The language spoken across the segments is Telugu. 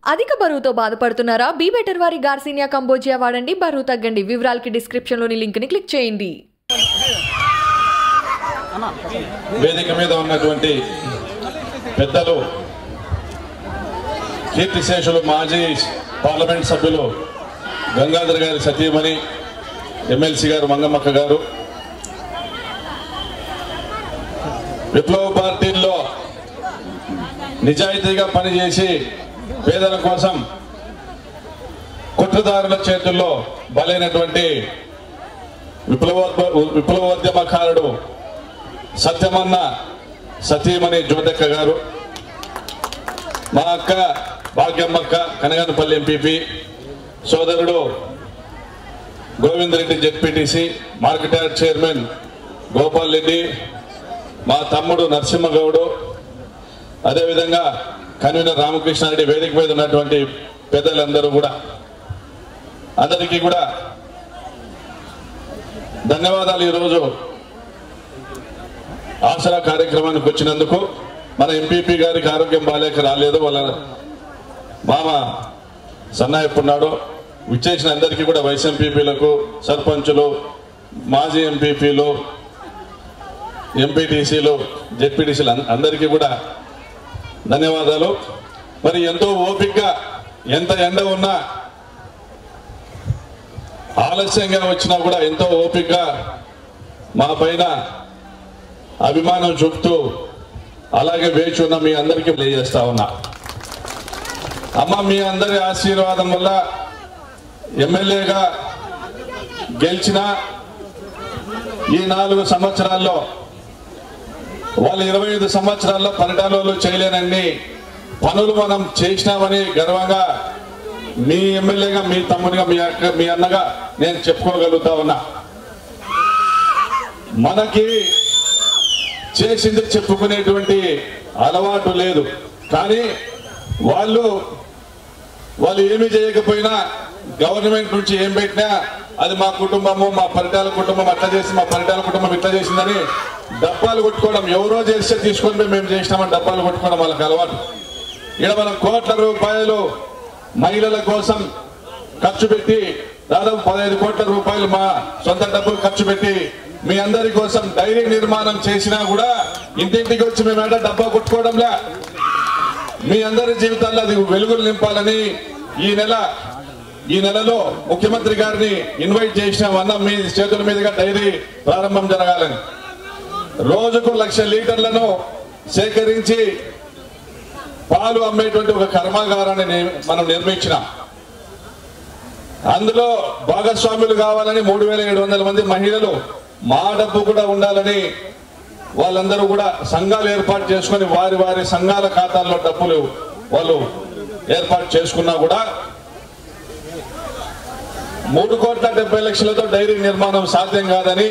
అధిక బరువుతో బాధపడుతున్నారా బీ బెటర్ వారి గార్సినియా కంబోజియా వాడండి బరువు తగ్గండి వివరాలకి డిస్క్రిప్షన్లోని లింక్ని క్లిక్ చేయండి వేదిక మీద ఉన్నటువంటి పెద్దలు కీర్తిశేషులు మాజీ పార్లమెంట్ సభ్యులు గంగాధర్ గారి సతీమణి ఎమ్మెల్సీ గారు మంగమ్మక్క గారు విప్లవ పార్టీల్లో నిజాయితీగా పనిచేసి పేదల కోసం కుట్రదారుల చేతుల్లో బలైనటువంటి విప్లవ విప్లవోద్యమకారుడు సత్యమన్న సతీమణి జ్యోతక్క గారు మా అక్క భాగ్యమ్మక్క కనగానపల్లి ఎంపీపీ సోదరుడు Govind Reddy ZPTC market yard chairman Gopal Reddy మా తమ్ముడు నరసింహగౌడు అదేవిధంగా కన్వీనర్ రామకృష్ణారెడ్డి వేదిక మీద ఉన్నటువంటి పెద్దలందరూ కూడా అందరికీ కూడా ధన్యవాదాలు ఈరోజు ఆసరా కార్యక్రమానికి వచ్చినందుకు మన ఎంపీపీ గారికి ఆరోగ్యం బాగాలేక రాలేదు వాళ్ళ మామ సన్నా ఎప్పుడున్నాడో విచ్చేసిన అందరికీ కూడా వైస్ ఎంపీపీలకు సర్పంచులు మాజీ ఎంపీపీలు ఎంపీటీసీలు జెడ్పీటీసీలు అందరికీ కూడా ధన్యవాదాలు మరి ఎంతో ఓపికగా ఎంత ఎండ ఉన్నా ఆలస్యంగా వచ్చినా కూడా ఎంతో ఓపికగా మా పైన అభిమానం చూపుతూ అలాగే వేచి ఉన్న మీ అందరికీ తెలియజేస్తా ఉన్నా అమ్మ మీ అందరి ఆశీర్వాదం వల్ల ఎమ్మెల్యేగా గెలిచిన ఈ నాలుగు సంవత్సరాల్లో వాళ్ళు ఇరవై ఐదు సంవత్సరాల్లో పరిటాలలో చేయలేనన్ని పనులు మనం చేసినామని గర్వంగా మీ ఎమ్మెల్యేగా మీ తమ్మునిగా మీ అక్క మీ అన్నగా నేను చెప్పుకోగలుగుతా ఉన్నా మనకి చేసింది చెప్పుకునేటువంటి అలవాటు లేదు కానీ వాళ్ళు వాళ్ళు ఏమి చేయకపోయినా గవర్నమెంట్ నుంచి ఏం పెట్టినా అది మా కుటుంబము మా పరిటాల కుటుంబం అట్లా చేసి మా పరిటాల కుటుంబం ఇట్లా చేసిందని డబ్బాలు కొట్టుకోవడం ఎవరో చేస్తే తీసుకొని పోయి మేము చేసినామని డబ్బాలు కొట్టుకోవడం వాళ్ళకి అలవాటు ఇక్కడ మనం కోట్ల రూపాయలు మహిళల కోసం ఖర్చు పెట్టి దాదాపు పదహైదు కోట్ల రూపాయలు మా సొంత డబ్బులు ఖర్చు పెట్టి మీ అందరి కోసం డైరీ నిర్మాణం చేసినా కూడా ఇంటింటికి వచ్చి మేము ఏడా డబ్బా కొట్టుకోవడంలే మీ అందరి జీవితాల్లో అది వెలుగులు నింపాలని ఈ నెల ఈ నెలలో ముఖ్యమంత్రి గారిని ఇన్వైట్ చేసినామన్న మీ చేతుల మీదుగా డైరీ ప్రారంభం జరగాలని రోజుకు లక్ష లీటర్లను సేకరించి పాలు అమ్మేటువంటి ఒక కర్మాగారాన్ని నే- మనం నిర్మించినాం అందులో భాగస్వాములు కావాలని మూడు వేల ఏడు వందల మంది మహిళలు మా డబ్బు కూడా ఉండాలని వాళ్ళందరూ కూడా సంఘాలు ఏర్పాటు చేసుకొని వారి వారి సంఘాల ఖాతాల్లో డబ్బులు వాళ్ళు ఏర్పాటు చేసుకున్నా కూడా మూడు కోట్ల డెబ్బై లక్షలతో డైరీ నిర్మాణం సాధ్యం కాదని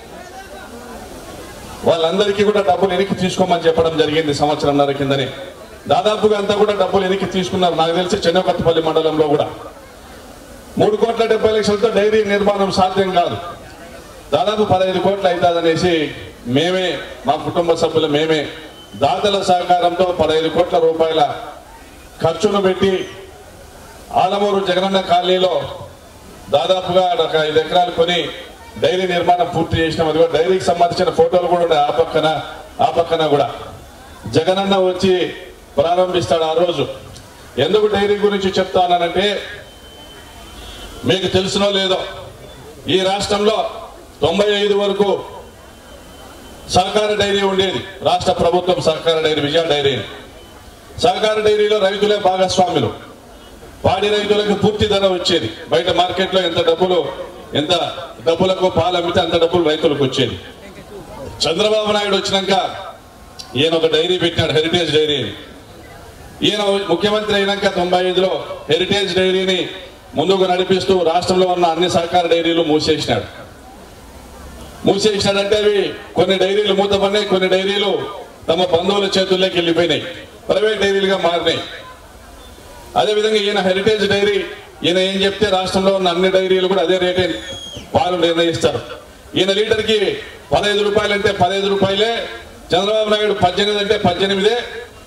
వాళ్ళందరికీ కూడా డబ్బులు వెనక్కి తీసుకోమని చెప్పడం జరిగింది సంవత్సరంన్నర కిందని దాదాపుగా అంతా కూడా డబ్బులు వెనక్కి తీసుకున్నారు నాకు తెలిసి చెన్నకొత్తపల్లి మండలంలో కూడా మూడు కోట్ల డెబ్బై లక్షలతో డైరీ నిర్మాణం సాధ్యం కాదు దాదాపు పదహైదు కోట్లు అవుతుందనేసి మేమే మా కుటుంబ సభ్యులు మేమే దాతల సహకారంతో పదహైదు కోట్ల రూపాయల ఖర్చును పెట్టి ఆలమూరు జగనన్న కాలనీలో దాదాపుగా ఒక ఐదు ఎకరాలు కొని డైరీ నిర్మాణం పూర్తి చేసినాం అది కూడా డైరీకి సంబంధించిన ఫోటోలు కూడా ఉన్నాయి ఆ పక్కన ఆ పక్కన కూడా జగనన్న వచ్చి ప్రారంభిస్తాడు ఆ రోజు ఎందుకు డైరీ గురించి చెప్తానంటే మీకు తెలుసునో లేదో ఈ రాష్ట్రంలో తొంభై ఐదు వరకు సహకార డైరీ ఉండేది రాష్ట్ర ప్రభుత్వం సహకార డైరీ విజయ డైరీ సహకార డైరీలో రైతులే భాగస్వాములు పాడి రైతులకు పూర్తి ధర వచ్చేది బయట మార్కెట్లో ఎంత డబ్బులు ఎంత డబ్బులకు పాలు అమ్మితే అంత డబ్బులు రైతులకు వచ్చేది చంద్రబాబు నాయుడు వచ్చినాక ఈయన ఒక డైరీ పెట్టినాడు హెరిటేజ్ డైరీ అని. ఈయన ముఖ్యమంత్రి అయినాక తొంభై ఐదులో హెరిటేజ్ డైరీని ముందుకు నడిపిస్తూ రాష్ట్రంలో ఉన్న అన్ని సహకార డైరీలు మూసేసినాడు మూసేసినాడంటే అవి కొన్ని డైరీలు మూతపడినాయి కొన్ని డైరీలు తమ బంధువుల చేతుల్లోకి వెళ్ళిపోయినాయి ప్రైవేట్ డైరీలుగా మారినాయి అదేవిధంగా ఈయన హెరిటేజ్ డైరీ ఈయన ఏం చెప్తే రాష్ట్రంలో ఉన్న అన్ని డైరీలు కూడా అదే రేటే పాలు నిర్ణయిస్తారు ఈయన లీటర్కి పదహైదు రూపాయలు అంటే పదహైదు రూపాయలే చంద్రబాబు నాయుడు పద్దెనిమిది అంటే పద్దెనిమిదే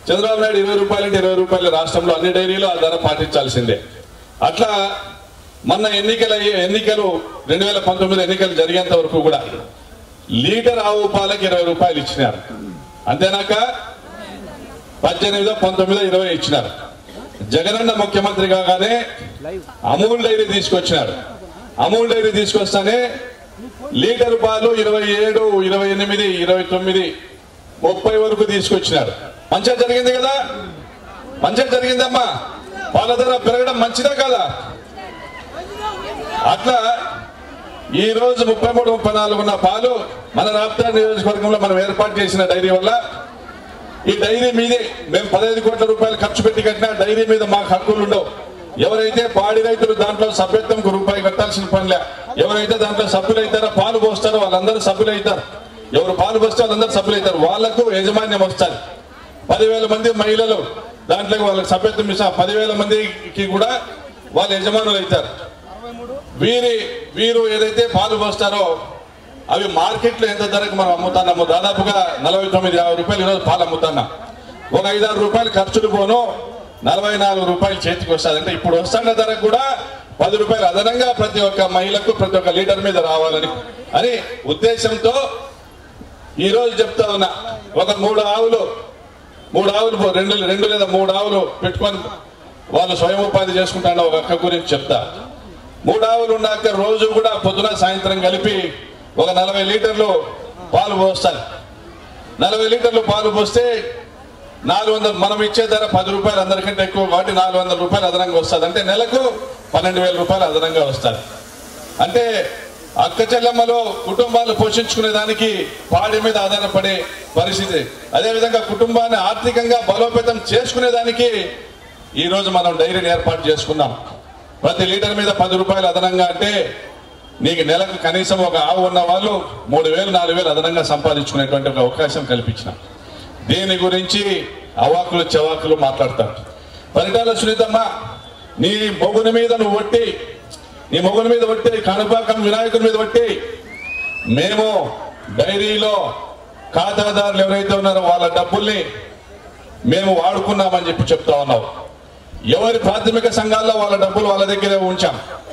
చంద్రబాబు నాయుడు ఇరవై రూపాయలు అంటే ఇరవై రూపాయలు రాష్ట్రంలో అన్ని డైరీలు ఆ ధర పాటించాల్సిందే అట్లా మొన్న ఎన్నికల ఎన్నికలు రెండు వేల పంతొమ్మిది ఎన్నికలు జరిగేంత వరకు కూడా లీటర్ ఆవు పాలకి ఇరవై రూపాయలు ఇచ్చినారు అంతేనాక పద్దెనిమిదో పంతొమ్మిదో ఇరవై ఇచ్చినారు జగనన్న ముఖ్యమంత్రి కాగానే అమూల్ డైరీ తీసుకొచ్చినారు అమూల్ డైరీ తీసుకొస్తానే లీటర్ పాలు ఇరవై ఏడు ఇరవై ఎనిమిది ఇరవై తొమ్మిది ముప్పై వరకు తీసుకొచ్చినారు మంచిగా జరిగింది కదా మంచిగా జరిగిందమ్మా పాల ధర పెరగడం మంచిదే కదా అట్లా ఈ రోజు ముప్పై మూడు ముప్పై నాలుగు ఉన్న పాలు మన రాప్తా నియోజకవర్గంలో మనం ఏర్పాటు చేసిన డైరీ వల్ల ఈ డైరీ మీదే మేము పదహైదు కోట్ల రూపాయలు ఖర్చు పెట్టి కట్టిన డైరీ మీద మాకు హక్కులు ఉండవు ఎవరైతే పాడి రైతులు దాంట్లో సభ్యత్వంకు రూపాయి కట్టాల్సిన పనిలే ఎవరైతే దాంట్లో సభ్యులు అవుతారో పాలు పోస్తారో వాళ్ళందరూ సభ్యులు అవుతారు ఎవరు పాలు పోస్తే వాళ్ళందరూ సభ్యులు అవుతారు వాళ్లకు యాజమాన్యం వస్తుంది పదివేల మంది మహిళలు దాంట్లో వాళ్ళకి సభ్యత్వం ఇస్తాం పదివేల మందికి కూడా వాళ్ళు యజమానులు అవుతారు వీరి వీరు ఏదైతే పాలు పోస్తారో అవి మార్కెట్లో ఎంత ధరకు మనం అమ్ముతున్నాము దాదాపుగా నలభై తొమ్మిది యాభై రూపాయలు ఈరోజు పాలు అమ్ముతున్నాం ఒక ఐదారు రూపాయలు ఖర్చులు పోను నలభై నాలుగు రూపాయలు చేతికి వస్తుంది అంటే ఇప్పుడు వస్తున్న ధర కూడా పది రూపాయలు అదనంగా ప్రతి ఒక్క మహిళకు ప్రతి ఒక్క లీటర్ మీద రావాలని అని ఉద్దేశంతో ఈ రోజు చెప్తా ఉన్నా ఒక మూడు ఆవులు మూడు ఆవులు పో- రెండు రెండు లేదా మూడు ఆవులు పెట్టుకొని వాళ్ళు స్వయం ఉపాధి చేసుకుంటాను ఒక అక్క గురించి చెప్తా మూడు ఆవులు ఉన్నాక రోజు కూడా పొద్దున సాయంత్రం కలిపి ఒక నలభై లీటర్లు పాలు పోస్తారు నలభై లీటర్లు పాలు పోస్తే నాలుగు వందలు మనం ఇచ్చే ధర పది రూపాయలు అందరికంటే ఎక్కువ కాబట్టి నాలుగు వందల రూపాయలు అదనంగా వస్తుంది అంటే నెలకు పన్నెండు వేల రూపాయలు అదనంగా వస్తుంది అంటే అక్క చెల్లెమ్మలో కుటుంబాలు పోషించుకునే దానికి పాడి మీద ఆధారపడే పరిస్థితి అదేవిధంగా కుటుంబాన్ని ఆర్థికంగా బలోపేతం చేసుకునే దానికి ఈ రోజు మనం డైరీని ఏర్పాటు చేసుకున్నాం ప్రతి లీటర్ మీద పది రూపాయలు అదనంగా అంటే నీకు నెలకు కనీసం ఒక ఆవు ఉన్న వాళ్ళు మూడు వేలు నాలుగు వేలు అదనంగా సంపాదించుకునేటువంటి ఒక అవకాశం కల్పించినాం దీని గురించి అవాకులు చవాకులు మాట్లాడతారు పరిటాల సునీతమ్మ నీ మొగుని మీద నువ్వు ఒట్టి నీ మొగుని మీద ఒట్టి కనుపాకం వినాయకుని మీద ఒట్టి మేము డైరీలో ఖాతాదారులు ఎవరైతే ఉన్నారో వాళ్ళ డబ్బుల్ని మేము వాడుకున్నామని చెప్పి చెప్తా ఉన్నావు ఎవరి ప్రాథమిక సంఘాల్లో వాళ్ళ డబ్బులు వాళ్ళ దగ్గరే ఉంచాం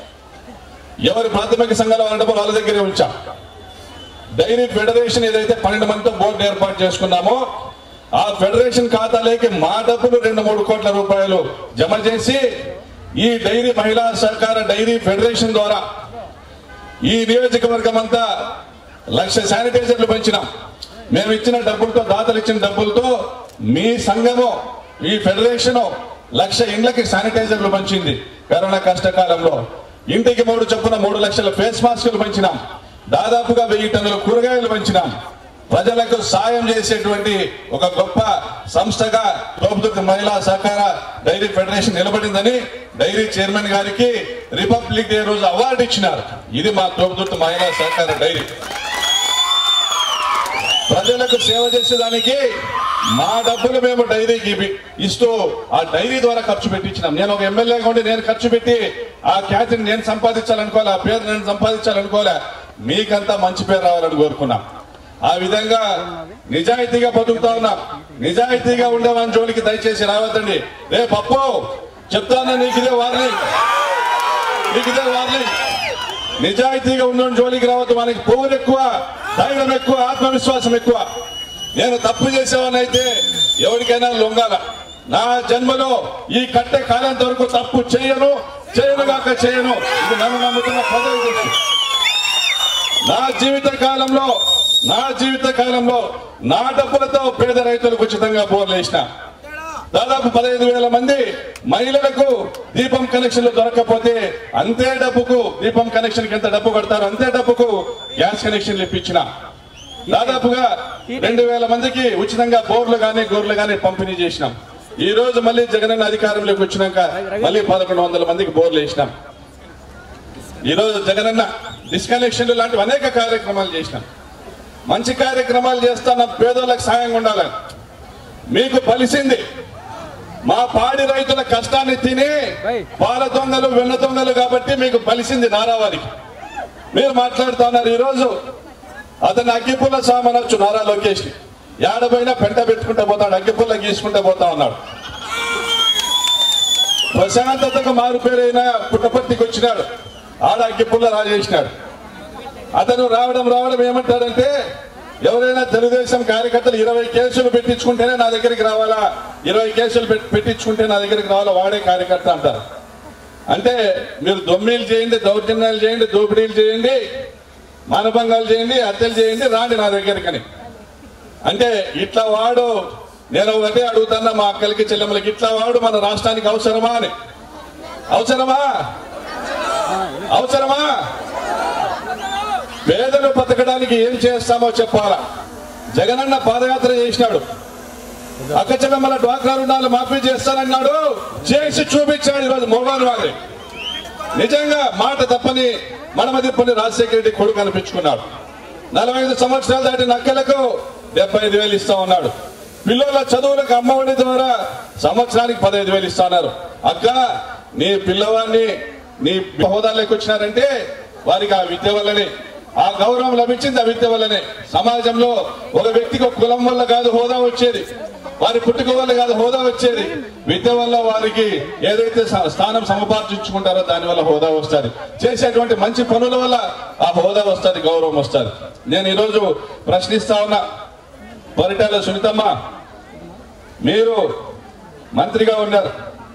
ఎవరి ప్రాథమిక సంఘాల వాళ్ళ డబ్బులు వాళ్ళ దగ్గరే ఉంచాం డైరీ ఫెడరేషన్ ఏదైతే పన్నెండు మందితో బోర్డు ఏర్పాటు చేసుకున్నామో ఆ ఫెడరేషన్ ఖాతాలోకి మా డబ్బులు రెండు మూడు కోట్ల రూపాయలు జమ చేసి ఈ డైరీ మహిళా సహకార డైరీ ఫెడరేషన్ ద్వారా ఈ నియోజకవర్గం అంతా లక్ష శానిటైజర్లు పెంచినాం మేము ఇచ్చిన డబ్బులతో దాతలు ఇచ్చిన డబ్బులతో మీ సంఘము ఈ ఫెడరేషన్ లక్ష ఇండ్లకి శానిటైజర్లు పంచింది కరోనా కష్టకాలంలో ఇంటికి మూడు చొప్పున మూడు లక్షల ఫేస్ మాస్కులు పంచినాం దాదాపుగా వెయ్యి టన్నుల కూరగాయలు పంచినాం ప్రజలకు సాయం చేసేటువంటి ఒక గొప్ప సంస్థగా తోపుదుర్తి మహిళా సహకార డైరీ ఫెడరేషన్ నిలబడిందని డైరీ చైర్మన్ గారికి రిపబ్లిక్ డే రోజు అవార్డు ఇచ్చినారు ఇది మా తోపుదుర్తి మహిళా సహకార డైరీ ప్రజలకు సేవ చేసేదానికి మా డబ్బులు మేము డైరీకి ఇవి- ఇస్తూ ఆ డైరీ ద్వారా ఖర్చు పెట్టించినాం నేను ఒక ఎమ్మెల్యేగా ఉండి నేను ఖర్చు పెట్టి ఆ ఖ్యాతిని నేను సంపాదించాలనుకోలే ఆ పేరు నేను సంపాదించాలనుకోలే మీకంతా మంచి పేరు రావాలని కోరుకున్నాం ఆ విధంగా నిజాయితీగా బతుకుతా ఉన్నాం నిజాయితీగా ఉండేవాని జోలికి దయచేసి రావద్దండి రే పప్పు చెప్తాను నీకు ఇదే వార్నింగ్ నీకు ఇదే వార్నింగ్ నిజాయితీగా ఉన్న జోలికి రావద్దు మనకి పొగులు ఎక్కువ ధైర్యం ఎక్కువ ఆత్మవిశ్వాసం ఎక్కువ నేను తప్పు చేసేవానైతే ఎవరికైనా లొంగాల నా జన్మలో ఈ కట్టె కాలంత వరకు తప్పు చేయను చేయనుగాక చేయను ఇది నన్ను నమ్ముతున్న ప్రజలు తెలుసు నా జీవిత కాలంలో నా జీవిత కాలంలో నా డబ్బులతో పేద రైతులకు ఉచితంగా బోర్లు వేసిన దాదాపు పదహైదు వేల మంది మహిళలకు దీపం కనెక్షన్లు దొరకకపోతే అంతే డబ్బుకు దీపం కనెక్షన్ ఎంత డబ్బు కడతారు అంతే డబ్బుకు గ్యాస్ కనెక్షన్లు ఇప్పించిన దాదాపుగా రెండు వేల మందికి ఉచితంగా బోర్లు గాని గోర్లు గాని పంపిణీ చేసినాం ఈ రోజు మళ్ళీ జగనన్న అధికారంలోకి వచ్చినాక మళ్ళీ పదకొండు వందల మందికి బోర్లు వేసినాం ఈ రోజు జగనన్న డిస్కనెక్షన్లు లాంటివి అనేక కార్యక్రమాలు చేసినాం మంచి కార్యక్రమాలు చేస్తాన పేదోళ్ళకి సాయంగా ఉండాలని మీకు పలిసింది మా పాడి రైతుల కష్టాన్ని తిని పాల దొంగలు వెన్న దొంగలు కాబట్టి మీకు పలిసింది నారావారికి మీరు మాట్లాడుతున్నారు ఈ రోజు అతను అగ్గిపుల్ల సామనొచ్చు నారా లోకేష్ ఏడపోయినా పెంట పెట్టుకుంటా పోతాడు అగ్గిపుల్ల గీసుకుంటా పోతా ఉన్నాడు ప్రశాంతతకు మారుపేరైన పుట్టపర్తికి వచ్చినాడు ఆడ అగ్గిపుల్ల రాజేసినాడు అతను రావడం రావడం ఏమంటాడంటే ఎవరైనా తెలుగుదేశం కార్యకర్తలు ఇరవై కేసులు పెట్టించుకుంటేనే నా దగ్గరికి రావాలా ఇరవై కేసులు పెట్- పెట్టించుకుంటే నా దగ్గరికి రావాలా వాడే కార్యకర్త అంటారు అంటే మీరు దొమ్మీలు చేయండి దౌర్జన్యాలు చేయండి దోపిడీలు చేయండి మానభంగాలు చేయండి హత్యలు చేయండి రాండి నా దగ్గరికని అంటే ఇట్లా వాడు నేను ఒకటే అడుగుతున్నా మా అక్కలకి చెల్లెమ్మలకి ఇట్లా వాడు మన రాష్ట్రానికి అవసరమా అని అవసరమా అవసరమా పేదలు బతకడానికి ఏం చేస్తామో చెప్పాలా జగనన్న పాదయాత్ర చేసినాడు అక్క చెల్లెమ్మల డ్వాక్రా రుణాలు మాఫీ చేస్తానన్నాడు చేసి చూపించాడు ఈరోజు మోగాన్ వారి నిజంగా మాట తప్పని మనమ తిప్పని రాజశేఖర రెడ్డి కొడుకు అనిపించుకున్నాడు నలభై ఐదు సంవత్సరాలు దాటిన అక్కలకు డెబ్బై ఐదు వేలు ఇస్తా ఉన్నాడు పిల్లల చదువులకు అమ్మఒడి ద్వారా సంవత్సరానికి పదహైదు వేలు ఇస్తున్నారు అక్క నీ పిల్లవాడిని నీ హోదాలోకి వచ్చినారంటే వారికి ఆ విద్య వల్లనే ఆ గౌరవం లభించింది ఆ విద్య వల్లనే సమాజంలో ఒక వ్యక్తికి ఒక కులం వల్ల కాదు హోదా వచ్చేది వారి పుట్టుక వల్ల కాదు హోదా వచ్చేది విద్య వల్ల వారికి ఏదైతే స- స్థానం సముపార్జించుకుంటారో దాని వల్ల హోదా వస్తుంది చేసేటువంటి మంచి పనుల వల్ల ఆ హోదా వస్తుంది గౌరవం వస్తుంది నేను ఈరోజు ప్రశ్నిస్తా ఉన్నా పరిటాల సునీతమ్మ మీరు మంత్రిగా ఉన్నారు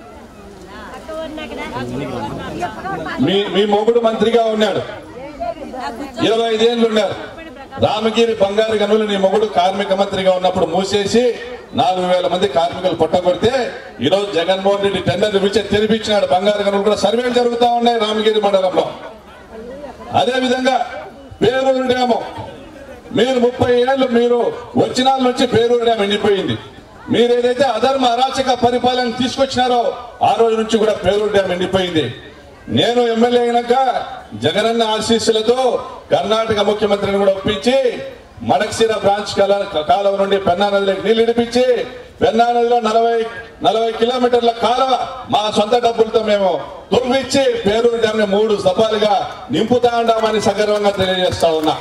మీ మీ మొగుడు మంత్రిగా ఉన్నాడు ఇరవై ఐదేళ్ళు ఉన్నారు రామగిరి బంగారు గనులు నీ మొగుడు కార్మిక మంత్రిగా ఉన్నప్పుడు మూసేసి నాలుగు వేల మంది కార్మికులు పొట్టగొడితే ఈ రోజు జగన్మోహన్ రెడ్డి టెండర్ పిలిచి తెరిపించినాడు బంగారు గనులు కూడా సర్వేలు జరుగుతా ఉన్నాయి రామగిరి మండలంలో అదే విధంగా పేరూరు డ్యాము మీరు ముప్పై ఏళ్ళు మీరు వచ్చిన వాళ్ళ నుంచి పేరూరు డ్యామ్ ఎండిపోయింది మీరు ఏదైతే అధర్మ అరాచక పరిపాలన తీసుకొచ్చినారో ఆ రోజు నుంచి కూడా పేరూరు డ్యామ్ ఎండిపోయింది నేను ఎమ్మెల్యే అయినాక జగనన్న ఆశీస్సులతో కర్ణాటక ముఖ్యమంత్రిని కూడా ఒప్పించి మడక్సిర బ్రాంచ్ కాల- కాలువ నుండి పెన్నా నదిలోకి నీళ్లు ఇడిపించి పెన్నా నదిలో నలభై నలభై కిలోమీటర్ల కాలువ మా సొంత డబ్బులతో మేము దుర్విచ్చి పేరూరు డ్యామ్ ని మూడు దఫాలుగా నింపుతా ఉండామని సగర్వంగా తెలియజేస్తా ఉన్నా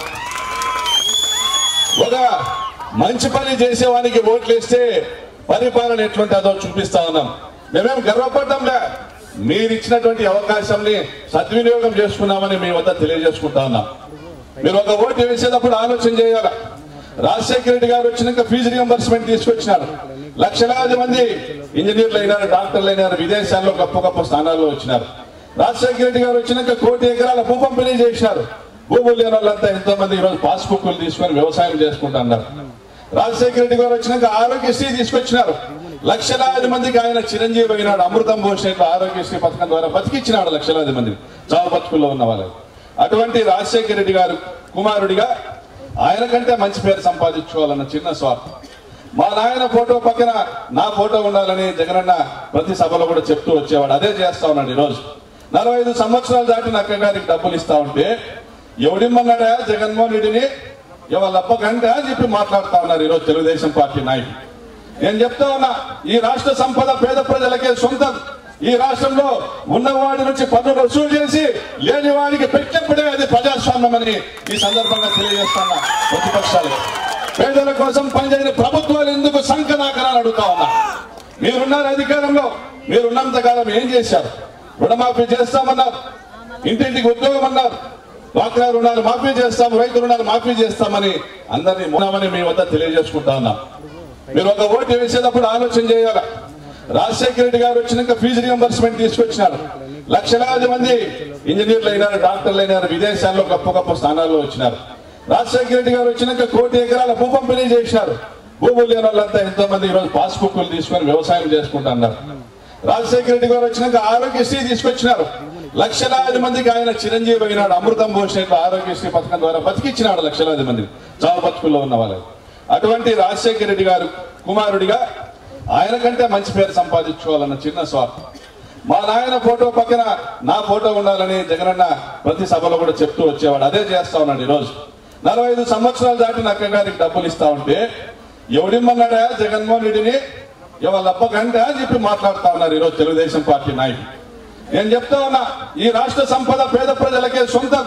ఒక మంచి పని చేసేవానికి ఓట్లు వేస్తే పరిపాలన ఎట్లుంటుందో చూపిస్తా ఉన్నాం మేమేం గర్వపడ్డంలే మీరు ఇచ్చినటువంటి అవకాశాన్ని సద్వినియోగం చేసుకున్నామని మీ వద్ద తెలియజేసుకుంటా ఉన్నాం మీరు ఒక ఓటు వేసేటప్పుడు ఆలోచన చేయాలి రాజశేఖర రెడ్డి గారు వచ్చినాక ఫీజు రియంబర్స్మెంట్ తీసుకొచ్చినారు లక్షలాది మంది ఇంజనీర్లు అయినారు డాక్టర్లు అయినారు విదేశాల్లో గొప్ప గొప్ప స్థానాల్లో వచ్చినారు రాజశేఖర రెడ్డి గారు వచ్చినాక కోటి ఎకరాల భూ పంపిణీ చేసినారు భూములు లేని వాళ్ళంతా ఎంతో మంది ఈరోజు పాస్బుక్లు తీసుకొని వ్యవసాయం చేసుకుంటున్నారు రాజశేఖర రెడ్డి గారు వచ్చినాక ఆరోగ్యశ్రీ తీసుకొచ్చినారు లక్షలాది మందికి ఆయన చిరంజీవి అయినాడు అమృతం పోసినట్లు ఆరోగ్యశ్రీ పథకం ద్వారా బతికిచ్చినాడు లక్షలాది మందిని చావు బతుకుల్లో ఉన్న వాళ్ళకి అటువంటి రాజశేఖర రెడ్డి గారు కుమారుడిగా ఆయన కంటే మంచి పేరు సంపాదించుకోవాలన్న చిన్న స్వార్థం మా నాయన ఫోటో పక్కన నా ఫోటో ఉండాలని జగనన్న ప్రతి సభలో కూడా చెప్తూ వచ్చేవాడు అదే చేస్తా ఉన్నాడు ఈరోజు నలభై ఐదు సంవత్సరాలు దాటిన అక్క గారికి డబ్బులు ఇస్తా ఉంటే ఎవడిమ్మన్నాడా జగన్మోహన్ రెడ్డిని ఎవళ్ళప్ప గంట అని చెప్పి మాట్లాడుతా ఉన్నారు ఈరోజు తెలుగుదేశం పార్టీ నాయకులు నేను చెప్తా ఉన్నా ఈ రాష్ట్ర సంపద పేద ప్రజలకే సొంతం ఈ రాష్ట్రంలో ఉన్నవాడి నుంచి పన్నులు వసూలు చేసి లేని వాడికి పెట్టినప్పుడే అది ప్రజాస్వామ్యం అని ఈ సందర్భంగా తెలియజేస్తున్నా ప్రతిపక్షాలు పేదల కోసం పనిచేయని ప్రభుత్వాలు ఎందుకు సంకనాకరాలు అడుగుతా ఉన్నా మీరున్నారు అధికారంలో మీరున్నంత కాలం ఏం చేశారు రుణమాఫీ చేస్తామన్నారు ఇంటింటికి ఉద్యోగం అన్నారు డ్వాక్రా రుణాలు మాఫీ చేస్తాం రైతు రుణాలు మాఫీ చేస్తామని అందరినీ ఉన్నామని మీ వద్ద తెలియజేసుకుంటా ఉన్నాం మీరు ఒక ఓటు వేసేటప్పుడు ఆలోచన చేయాలి రాజశేఖర రెడ్డి గారు వచ్చినాక ఫీజు రియంబర్స్మెంట్ తీసుకొచ్చినారు లక్షలాది మంది ఇంజనీర్లు అయినారు డాక్టర్లు అయినారు విదేశాల్లో గొప్ప గొప్ప స్థానాల్లో వచ్చినారు రాజశేఖర రెడ్డి గారు వచ్చినాక కోటి ఎకరాల భూ పంపిణీ చేసినారు భూములు లేని వాళ్ళంతా ఎంతో మంది ఈరోజు పాస్బుక్లు తీసుకొని వ్యవసాయం చేసుకుంటున్నారు రాజశేఖర రెడ్డి గారు వచ్చినాక ఆరోగ్యశ్రీ తీసుకొచ్చినారు లక్షలాది మందికి ఆయన చిరంజీవి అయినాడు అమృతం పోసినట్లు ఆరోగ్యశ్రీ పథకం ద్వారా బతికిచ్చినాడు లక్షలాది మందిని చావు బతుకుల్లో ఉన్న వాళ్ళకి అటువంటి రాజశేఖర రెడ్డి గారు కుమారుడిగా ఆయన కంటే మంచి పేరు సంపాదించుకోవాలన్న చిన్న స్వార్థం మా నాయన ఫోటో పక్కన నా ఫోటో ఉండాలని జగనన్న ప్రతి సభలో కూడా చెప్తూ వచ్చేవాడు అదే చేస్తా ఉన్నాడు ఈరోజు నలభై ఐదు సంవత్సరాలు దాటిన అక్క గారికి డబ్బులు ఇస్తా ఉంటే ఎవడిమ్మన్నాడా జగన్మోహన్ రెడ్డిని ఎవళ్ళప్ప గంట అని చెప్పి మాట్లాడుతా ఉన్నారు ఈరోజు తెలుగుదేశం పార్టీ నాయకులు నేను చెప్తా ఉన్నా ఈ రాష్ట్ర సంపద పేద ప్రజలకే సొంతం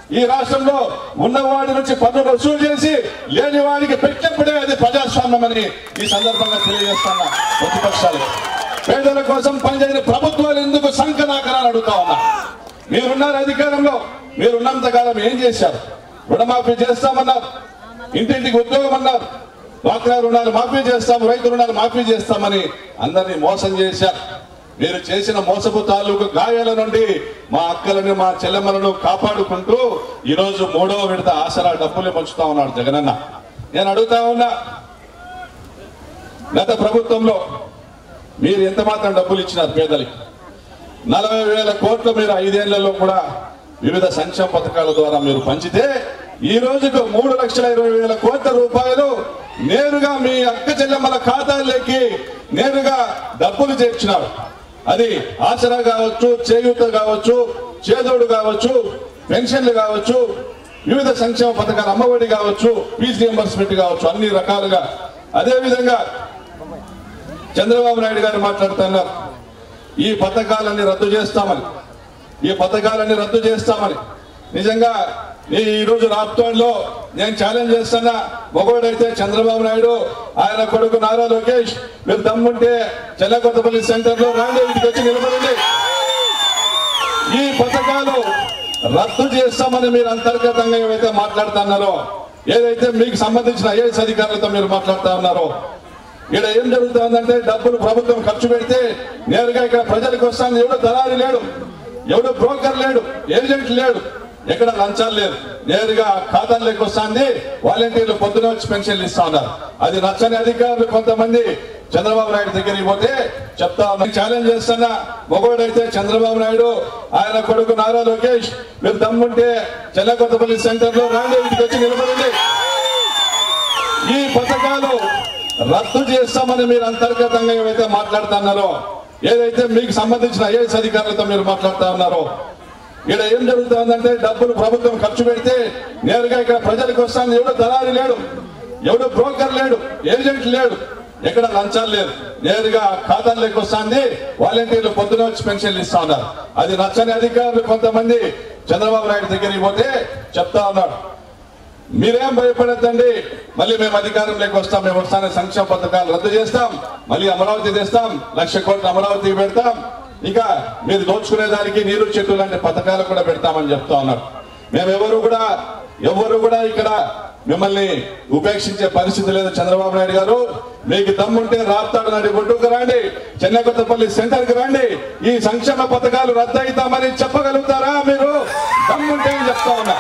ఈ రాష్ట్రంలో ఉన్నవాడి నుంచి పన్నులు వసూలు చేసి లేని వాడికి పెట్టినప్పుడే అది ప్రజాస్వామ్యమని ఈ సందర్భంగా తెలియజేస్తున్నా ప్రతిపక్షాలు పేదల కోసం పనిచేయని ప్రభుత్వాలు ఎందుకు సంకనాకరాలు అడుగుతా ఉన్నా మీరున్నారు అధికారంలో మీరున్నంత కాలం ఏం చేశారు రుణమాఫీ చేస్తామన్నారు ఇంటింటికి ఉద్యోగం అన్నారు డ్వాక్రా రుణాలు మాఫీ చేస్తాం రైతు రుణాలు మాఫీ చేస్తామని అందరినీ మోసం చేశారు మీరు చేసిన మోసపు తాలూకు గాయాల నుండి మా అక్కలను మా చెల్లెమ్మలను కాపాడుకుంటూ ఈరోజు మూడవ విడత ఆసరా డబ్బులు పంచుతా ఉన్నాడు జగనన్న నేను అడుగుతా ఉన్నా గత ప్రభుత్వంలో మీరు ఎంత మాత్రం డబ్బులు ఇచ్చినారు పేదలకి నలభై వేల కోట్లు మీరు ఐదేళ్లలో కూడా వివిధ సంక్షేమ పథకాల ద్వారా మీరు పంచితే ఈ రోజుకు మూడు లక్షల ఇరవై వేల కోట్ల రూపాయలు నేరుగా మీ అక్క చెల్లెమ్మల ఖాతాల్లోకి నేరుగా డబ్బులు చేర్చినారు అది ఆసరా కావచ్చు చేయూత కావచ్చు చేదోడు కావచ్చు పెన్షన్లు కావచ్చు వివిధ సంక్షేమ పథకాలు అమ్మఒడి కావచ్చు ఫీజు రియంబర్స్మెంట్ కావచ్చు అన్ని రకాలుగా అదే విధంగా చంద్రబాబు నాయుడు గారు మాట్లాడుతున్నారు ఈ పథకాలన్నీ రద్దు చేస్తామని ఈ పథకాలన్నీ రద్దు చేస్తామని నిజంగా ఈ ఈ రోజు రాప్తాడులో నేను ఛాలెంజ్ చేస్తున్నా మొగోడైతే చంద్రబాబు నాయుడు ఆయన కొడుకు నారా లోకేష్ మీరు దమ్ముంటే చెల్లకొత్తపల్లి సెంటర్ లో రాండి ఇక్కడికి వచ్చి నిలబడండి ఈ పథకాలు రద్దు చేస్తామని మీరు అంతర్గతంగా ఏవైతే మాట్లాడుతున్నారో ఏదైతే మీకు సంబంధించిన ఐఏఎస్ అధికారులతో మీరు మాట్లాడుతా ఉన్నారో ఇక్కడ ఏం జరుగుతుందంటే డబ్బులు ప్రభుత్వం ఖర్చు పెడితే నేరుగా ఇక్కడ ప్రజలకు వస్తాను ఎవడు దళారి లేడు ఎవడు బ్రోకర్ లేడు ఏజెంట్ లేడు ఎక్కడ లంచాలు లేదు నేరుగా ఖాతాల్లోకి వస్తుంది వాలంటీర్లు పొద్దున వచ్చి పెన్షన్లు ఇస్తా ఉన్నారు అది నచ్చని అధికారులు కొంతమంది చంద్రబాబు నాయుడు దగ్గరికి పోతే చెప్తా ఉన్నాను ఛాలెంజ్ చేస్తున్నా మొగోడైతే చంద్రబాబు నాయుడు ఆయన కొడుకు నారా లోకేష్ మీరు దమ్ముంటే చెల్లకొత్తపల్లి సెంటర్ లో రాండి ఇక్కడికి వచ్చి నిలబడండి ఈ పథకాలు రద్దు చేస్తామని మీరు అంతర్గతంగా ఏవైతే మాట్లాడుతున్నారో ఏదైతే మీకు సంబంధించిన ఐఏఎస్ అధికారులతో మీరు మాట్లాడుతా ఉన్నారో ఇక్కడ ఏం జరుగుతుందంటే డబ్బులు ప్రభుత్వం ఖర్చు పెడితే నేరుగా ఇక్కడ ప్రజలకు వస్తాను ఎవడు దళారి లేడు ఎవడు బ్రోకర్ లేడు ఏజెంట్ లేడు ఎక్కడ లంచాలు లేదు నేరుగా ఖాతాల్లోకి వస్తుంది వాలంటీర్లు పొద్దున వచ్చి పెన్షన్లు ఇస్తా ఉన్నారు అది నచ్చని అధికారులు కొంతమంది చంద్రబాబు నాయుడు దగ్గరికి పోతే చెప్తా ఉన్నాడు మీరేం భయపడద్దండి మళ్ళీ మేము అధికారంలోకి వస్తాం మేము వస్తానే సంక్షేమ పథకాలు రద్దు చేస్తాం మళ్ళీ అమరావతి తెస్తాం లక్ష కోట్ల అమరావతి పెడతాం ఇంకా మీరు దోచుకునే దానికి నీరు చెట్టు లాంటి పథకాలు కూడా పెడతామని చెప్తా ఉన్నారు మేము ఎవరు కూడా ఎవరు కూడా ఇక్కడ మిమ్మల్ని ఉపేక్షించే పరిస్థితి లేదు చంద్రబాబు నాయుడు గారు మీకు దమ్ముంటే రాప్తాడు నాటి గుడ్డుకు రండి చెన్నకొత్తపల్లి సెంటర్ కి రండి ఈ సంక్షేమ పథకాలు రద్దు అవుతామని చెప్పగలుగుతారా మీరు దమ్ముంటే అని చెప్తా ఉన్నా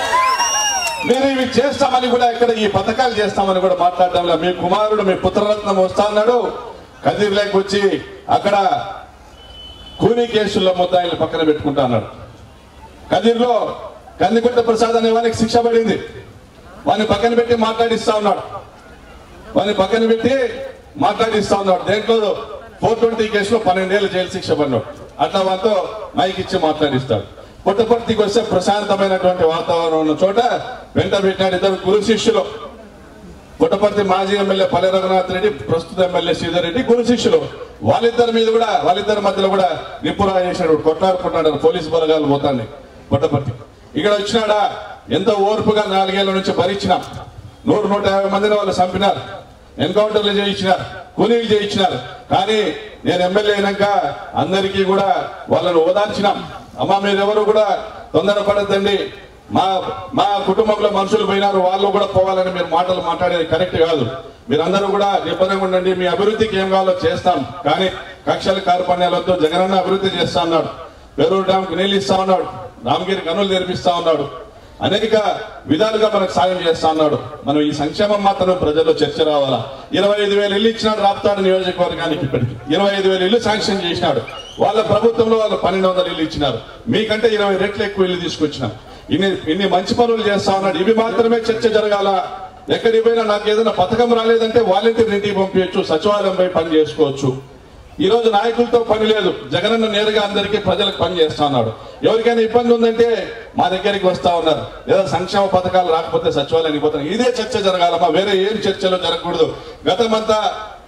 మీరు ఇవి చేస్తామని కూడా ఇక్కడ ఈ పథకాలు చేస్తామని కూడా మాట్లాడడంలో మీ కుమారుడు మీ పుత్రరత్నం వస్తా అన్నాడు కదిర్లేకి వచ్చి అక్కడ కూనీ కేసుల్లో ముద్దాయిలు పక్కన పెట్టుకుంటా అన్నాడు కదిర్లో కందికొట్ట ప్రసాద్ అనే వానికి శిక్ష పడింది వాడిని పక్కన పెట్టి మాట్లాడిస్తా ఉన్నాడు వాడిని పక్కన పెట్టి మాట్లాడిస్తా ఉన్నాడు దేంట్లో ఫోర్ ట్వంటీ కేసులో పన్నెండేళ్ళు జైలు శిక్ష పడినాడు అట్లా వాటితో మైక్ ఇచ్చి మాట్లాడిస్తాడు పుట్టపర్తికి వస్తే ప్రశాంతమైనటువంటి వాతావరణం ఉన్న చోట వెంట పెట్టినాడు ఇద్దరు గురు శిష్యులు పుట్టపర్తి మాజీ ఎమ్మెల్యే పల్లె రఘునాథ్ రెడ్డి ప్రస్తుత ఎమ్మెల్యే శ్రీధర్ రెడ్డి గురు శిష్యులు వాళ్ళిద్దరి మీద కూడా వాళ్ళిద్దరి మధ్యలో కూడా నిప్పురా చేసినాడు కొట్లాడుకుంటున్నాడు పోలీసు బలగాలు పోతాన్ని పుట్టపర్తి ఇక్కడ వచ్చినాడా ఎంతో ఓర్పుగా నాలుగేళ్ల నుంచి భరించినాం నూరు నూట యాభై మందిని వాళ్ళు చంపినారు ఎన్కౌంటర్లు చేయించినారు కూలీలు చేయించినారు కానీ నేను ఎమ్మెల్యే అయినాక అందరికీ కూడా వాళ్ళను ఓదార్చినాం అమ్మ మీరెవరు కూడా తొందరపడద్దండి మా మా కుటుంబంలో మనుషులు పోయినారు వాళ్ళు కూడా పోవాలని మీరు మాటలు మాట్లాడేది కరెక్ట్ కాదు మీరందరూ కూడా నిబ్బరంగా ఉండండి మీ అభివృద్ధికి ఏం కావాలో చేస్తాం కానీ కక్షల కార్పణ్యాలతో జగనన్న అభివృద్ధి చేస్తా ఉన్నాడు పెరూరు డ్యామ్ కు నీళ్ళు ఇస్తా ఉన్నాడు రామగిరి గనులు తెరిపిస్తా ఉన్నాడు అనేక విధాలుగా మనకు సాయం చేస్తా ఉన్నాడు మనం ఈ సంక్షేమం మాత్రం ప్రజల్లో చర్చ రావాలా ఇరవై ఐదు వేలు ఇల్లు ఇచ్చినాడు రాప్తాడు నియోజకవర్గానికి ఇప్పటికి ఇరవై ఐదు వేలు ఇల్లు శాంక్షన్ చేసినాడు వాళ్ళ ప్రభుత్వంలో వాళ్ళు పన్నెండు వందల ఇల్లు ఇచ్చినారు మీకంటే ఇరవై రెట్లు ఎక్కువ ఇల్లు తీసుకొచ్చినాం ఇన్ని ఇన్ని మంచి పనులు చేస్తా ఉన్నాడు ఇవి మాత్రమే చర్చ జరగాల ఎక్కడికి పోయినా నాకు ఏదైనా పథకం రాలేదంటే వాలంటీర్ ఇంటికి పంపించచ్చు సచివాలయం పోయి పని చేసుకోవచ్చు ఈ రోజు నాయకులతో పని లేదు జగనన్న నేరుగా అందరికీ ప్రజలకు పని చేస్తా ఉన్నాడు ఎవరికైనా ఇబ్బంది ఉందంటే మా దగ్గరికి వస్తా ఉన్నారు లేదా సంక్షేమ పథకాలు రాకపోతే సచివాలయానికి పోతున్నారు ఇదే చర్చ జరగాలమ్మా వేరే ఏం చర్చలో జరగకూడదు గతమంతా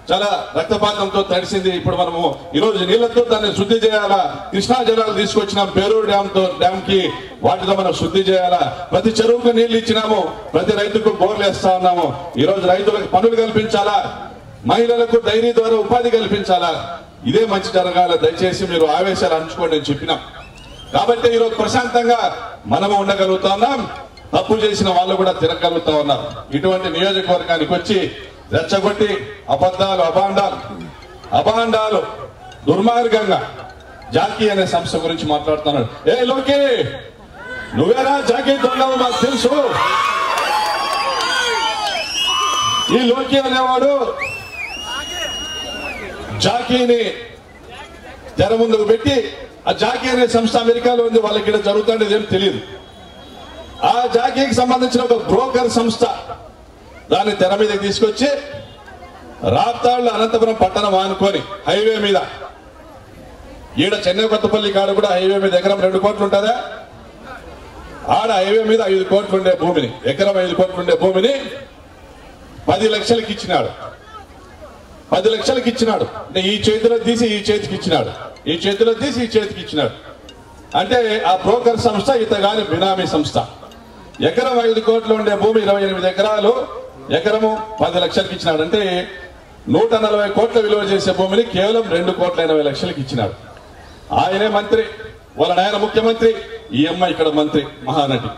చాలా రక్తపాతంతో తడిసింది ఇప్పుడు మనము ఈ రోజు నీళ్లతో దాన్ని శుద్ధి చేయాలా కృష్ణా జలాలు తీసుకొచ్చినాం పేరూరు డ్యామ్ తో డ్యామ్ కి వాటితో మనం శుద్ధి చేయాలా ప్రతి చెరువుకు నీళ్లు ఇచ్చినాము ప్రతి రైతుకు బోర్లు వేస్తా ఉన్నాము ఈ రోజు రైతులకు పనులు కల్పించాలా మహిళలకు డైరీ ద్వారా ఉపాధి కల్పించాలా ఇదే మంచి జరగాల దయచేసి మీరు ఆవేశాలు అంచుకోండి అని చెప్పినాం కాబట్టి ఈరోజు ప్రశాంతంగా మనము ఉండగలుగుతా ఉన్నాం తప్పు చేసిన వాళ్ళు కూడా తిరగలుగుతా ఉన్నారు ఇటువంటి నియోజకవర్గానికి వచ్చి రెచ్చగొట్టి అబద్ధాలు అభాండాలు అభాండాలు దుర్మార్గంగా జాకీ అనే సంస్థ గురించి మాట్లాడుతున్నాడు ఏ లోకి నువ్వేరా జాకీ దొంగవు మాకు తెలుసు ఈ లోకి అనేవాడు జాకీని తెర ముందుకు పెట్టి ఆ జాకీ అనే సంస్థ అమెరికాలో ఉంది వాళ్ళకి ఇక్కడ జరుగుతుండేది ఏం తెలియదు ఆ జాకీకి సంబంధించిన ఒక బ్రోకర్ సంస్థ దాన్ని తెర మీదకి తీసుకొచ్చి రాప్తాళ్ళు అనంతపురం పట్టణం ఆనుకొని హైవే మీద ఈడ చెన్నై కొత్తపల్లి కాడ కూడా హైవే మీద ఎకరం రెండు కోట్లు ఉంటుందా ఆడ హైవే మీద ఐదు కోట్లు ఉండే భూమిని ఎకరం ఐదు కోట్లు ఉండే భూమిని పది లక్షలకి ఇచ్చినాడు పది లక్షలకి ఇచ్చినాడు అంటే ఈ చేతిలో తీసి ఈ చేతికి ఇచ్చినాడు ఈ చేతిలో తీసి ఈ చేతికి ఇచ్చినాడు అంటే ఆ బ్రోకర్ సంస్థ ఇతగాని బినామీ సంస్థ ఎకరం ఐదు కోట్లు ఉండే భూమి ఇరవై ఎనిమిది ఎకరాలు ఎకరము పది లక్షలకి ఇచ్చినాడు అంటే నూట నలభై కోట్ల విలువ చేసే భూమిని కేవలం రెండు కోట్ల ఎనభై లక్షలకి ఇచ్చినాడు ఆయనే మంత్రి వాళ్ళ నాయన ముఖ్యమంత్రి ఈ అమ్మాయి ఇక్కడ మంత్రి మహానటి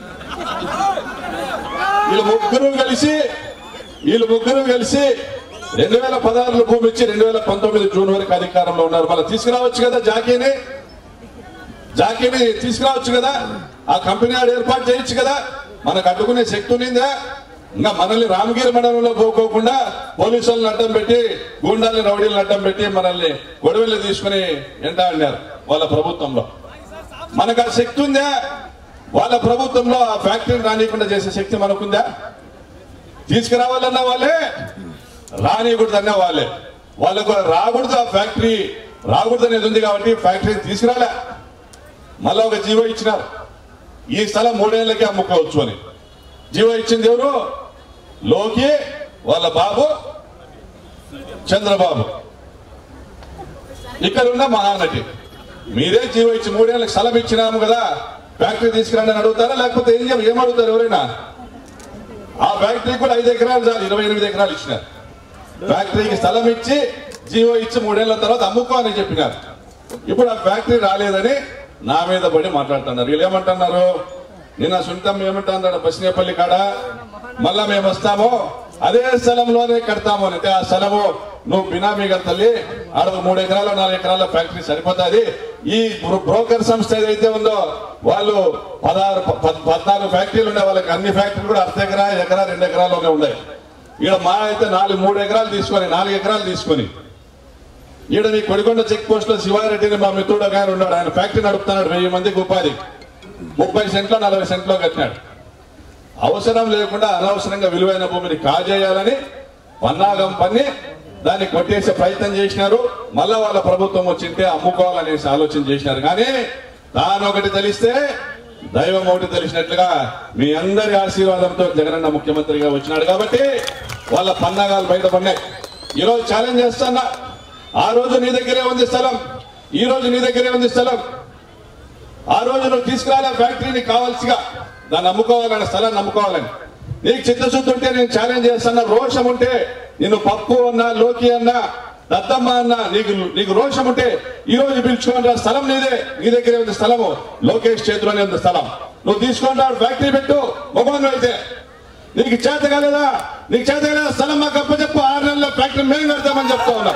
వీళ్ళు ముగ్గురు కలిసి వీళ్ళు ముగ్గురు కలిసి రెండు వేల పదహారులో భూమి ఇచ్చి రెండు వేల పంతొమ్మిది జూన్ వరకు అధికారంలో ఉన్నారు మళ్ళీ తీసుకురావచ్చు కదా జాకీని జాకీని తీసుకురావచ్చు కదా ఆ కంపెనీ ఆడ ఏర్పాటు చేయొచ్చు కదా మనకు అడ్డుకునే శక్తి ఉన్నిందా ఇంకా మనల్ని రామగిరి మండలంలో పోకోకుండా పోలీసులను అడ్డం పెట్టి గూండాలని రౌడీలను అడ్డం పెట్టి మనల్ని గొడవలు తీసుకుని ఎంటాడినారు వాళ్ళ ప్రభుత్వంలో మనకు ఆ శక్తి ఉందా వాళ్ళ ప్రభుత్వంలో ఆ ఫ్యాక్టరీని రానియకుండా చేసే శక్తి మనకుందా తీసుకురావాలన్న వాళ్ళే రానియకూడదన్న వాళ్ళే వాళ్ళకు రాకూడదు ఆ ఫ్యాక్టరీ రాకూడదు అనేది ఉంది కాబట్టి ఫ్యాక్టరీని తీసుకురాలే మళ్ళా ఒక జీవో ఇచ్చినారు ఈ స్థలం మూడేళ్లకే అమ్ముకోవచ్చు అని జీవో ఇచ్చింది ఎవరు లోకి వాళ్ళ బాబు చంద్రబాబు ఇక్కడ ఉన్న మహానటి మీరే జీవో ఇచ్చి మూడేళ్ళకి స్థలం ఇచ్చినాము కదా ఫ్యాక్టరీ తీసుకురండి అని అడుగుతారా లేకపోతే ఏం చెప్- ఏం అడుగుతారు ఎవరైనా ఆ ఫ్యాక్టరీ కూడా ఐదు ఎకరాలు చాలు ఇరవై ఎనిమిది ఎకరాలు ఇచ్చినారు ఫ్యాక్టరీకి స్థలం ఇచ్చి జీవో ఇచ్చి మూడేళ్ల తర్వాత అమ్ముకో అని చెప్పినారు ఇప్పుడు ఆ ఫ్యాక్టరీ రాలేదని నా మీద పడి మాట్లాడుతున్నారు వీళ్ళు ఏమంటున్నారు నిన్న సునీతం ఏమంటున్నాడు బసినేపల్లి కాడ మళ్ళా మేము వస్తాము అదే స్థలంలోనే కడతాము అని అంటే ఆ స్థలము నువ్వు బినామీగా తల్లి ఆడ ఒక మూడు ఎకరాలు నాలుగు ఎకరాల ఫ్యాక్టరీ సరిపోతుంది ఈ బ్రో- బ్రోకర్ సంస్థ ఏదైతే ఉందో వాళ్ళు పదహారు ప- పద్- పద్నాలుగు ఫ్యాక్టరీలు ఉన్నాయి వాళ్ళకి అన్ని ఫ్యాక్టరీలు కూడా అర్ధ ఎకరా ఎకరా రెండు ఎకరాల్లోనే ఉన్నాయి ఈడ మా అయితే నాలుగు మూడు ఎకరాలు తీసుకొని నాలుగు ఎకరాలు తీసుకొని ఈడ నీ కొడికొండ చెక్ పోస్ట్ లో శివారెడ్డిని మా మిత్రుడు ఒక ఆయన ఉన్నాడు ఆయన ఫ్యాక్టరీ నడుపుతున్నాడు వెయ్యి మందికి ఉపాధి ముప్పై సెంట్లో నలభై సెంట్లో కట్టినాడు అవసరం లేకుండా అనవసరంగా విలువైన భూమిని కాజేయాలని పన్నాగం పన్ని దాన్ని కొట్టేసే ప్రయత్నం చేసినారు మళ్ళా వాళ్ళ ప్రభుత్వం వచ్చింటే అమ్ముకోవాలనేసి ఆలోచన చేసినారు కానీ తాను ఒకటి తెలిస్తే దైవం ఒకటి తెలిసినట్లుగా మీ అందరి ఆశీర్వాదంతో జగనన్న ముఖ్యమంత్రిగా వచ్చినాడు కాబట్టి వాళ్ళ పన్నాగాలు బయటపడినాయి ఈరోజు ఛాలెంజ్ చేస్తున్నా ఆ రోజు నీ దగ్గరే ఉంది స్థలం ఈ రోజు నీ దగ్గరే ఉంది స్థలం ఆ రోజు నువ్వు తీసుకురాలే ఫ్యాక్టరీని కావాల్సిగా దాన్ని అమ్ముకోవాలని స్థలాన్ని అమ్ముకోవాలని నీకు చిత్తశుద్ధి ఉంటే నేను ఛాలెంజ్ చేస్తున్నా రోషం ఉంటే నిన్ను పప్పు అన్నా లోకి అన్నా దత్తమ్మ అన్నా నీకు నీకు రోషం ఉంటే ఈ రోజు పిలుచుకుంటా స్థలం నీదే నీ దగ్గరే ఉంది స్థలము లోకేష్ చేతిలోనే ఉంది స్థలం నువ్వు తీసుకుంటా ఫ్యాక్టరీ పెట్టు మొబైల్ అయితే నీకు చేత కాలేదా నీకు చేత కాలేదా స్థలం మాకు అప్పచెప్పు ఆరు నెలల్లో ఫ్యాక్టరీ మేము కడతామని చెప్తా ఉన్నాం